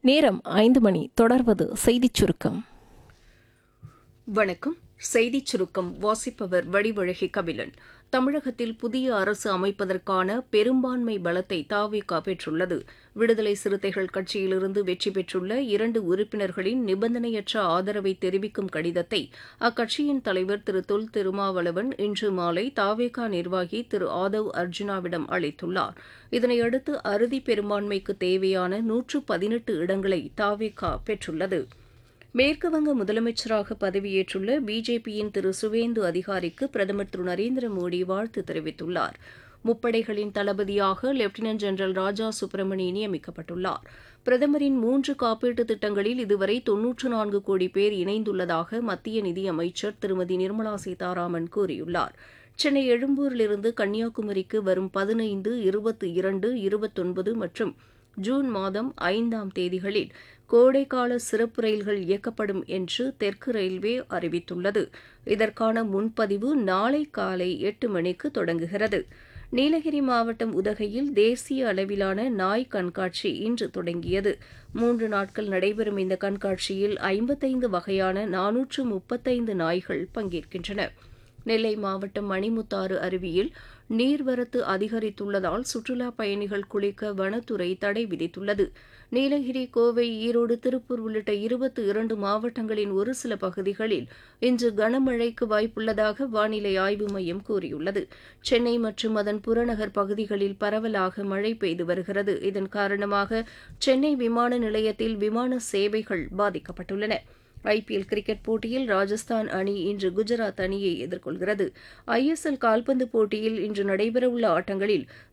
நேரம் ஐந்து மணி தொடர்வது செய்திச் சுருக்கம் வணக்கம் செய்திச் சுருக்கம் வாசிப்பவர் வடிவழகி கபிலன் தமிழகத்தில் புதிய அரசு அமைப்பதற்கான பெரும்பான்மை பலத்தை தாவேகா பெற்றுள்ளது விடுதலை சிறுத்தைகள் கட்சியிலிருந்து வெற்றி பெற்றுள்ள இரண்டு உறுப்பினர்களின் நிபந்தனையற்ற ஆதரவை தெரிவிக்கும் கடிதத்தை அக்கட்சியின் தலைவர் திரு தொல் திருமாவளவன் இன்று மாலை தாவேகா நிர்வாகி திரு ஆதவ் அர்ஜுனாவிடம் அளித்துள்ளார் இதனையடுத்து அறுதி பெரும்பான்மைக்கு தேவையான நூற்று பதினெட்டு இடங்களை தாவேகா பெற்றுள்ளது மேற்குவங்க முதலமைச்சராக பதவியேற்றுள்ள பிஜேபியின் திரு சுவேந்து அதிகாரிக்கு பிரதமர் திரு நரேந்திர மோடி வாழ்த்து தெரிவித்துள்ளார் முப்படைகளின் தளபதியாக லெப்டினன்ட் ஜெனரல் ராஜா சுப்பிரமணி நியமிக்கப்பட்டுள்ளார் பிரதமரின் மூன்று காப்பீட்டு திட்டங்களில் இதுவரை தொன்னூற்று நான்கு கோடி பேர் இணைந்துள்ளதாக மத்திய நிதியமைச்சர் திருமதி நிர்மலா சீதாராமன் கூறியுள்ளார் சென்னை எழும்பூரிலிருந்து கன்னியாகுமரிக்கு வரும் பதினைந்து இருபத்தி இரண்டு இருபத்தொன்பது மற்றும் ஜூன் மாதம் ஐந்தாம் தேதிகளில் கோடைக்கால சிறப்பு ரயில்கள் இயக்கப்படும் என்று தெற்கு ரயில்வே அறிவித்துள்ளது இதற்கான முன்பதிவு நாளை காலை எட்டு மணிக்கு தொடங்குகிறது நீலகிரி மாவட்டம் உதகையில் தேசிய அளவிலான நாய் கண்காட்சி இன்று தொடங்கியது மூன்று நாட்கள் நடைபெறும் இந்த கண்காட்சியில் ஐம்பத்தைந்து வகையான நானூற்று முப்பத்தைந்து நாய்கள் பங்கேற்கின்றன நெல்லை மாவட்டம் மணிமுத்தாறு அருவியில் நீர்வரத்து அதிகரித்துள்ளதால் சுற்றுலா பயணிகள் குளிக்க வனத்துறை தடை விதித்துள்ளது நீலகிரி கோவை ஈரோடு திருப்பூர் உள்ளிட்ட இருபத்தி இரண்டு மாவட்டங்களின் ஒரு சில பகுதிகளில் இன்று கனமழைக்கு வாய்ப்புள்ளதாக வானிலை ஆய்வு மையம் கூறியுள்ளது சென்னை மற்றும் அதன் புறநகர் பகுதிகளில் பரவலாக மழை பெய்து வருகிறது இதன் காரணமாக சென்னை விமான நிலையத்தில் விமான சேவைகள் பாதிக்கப்பட்டுள்ளன ஐபிஎல் கிரிக்கெட் போட்டியில் ராஜஸ்தான் அணி இன்று குஜராத் அணியை எதிர்கொள்கிறது ஐஎஸ்எல் கால்பந்து போட்டியில் இன்று நடைபெறவுள்ள ஆட்டங்களில்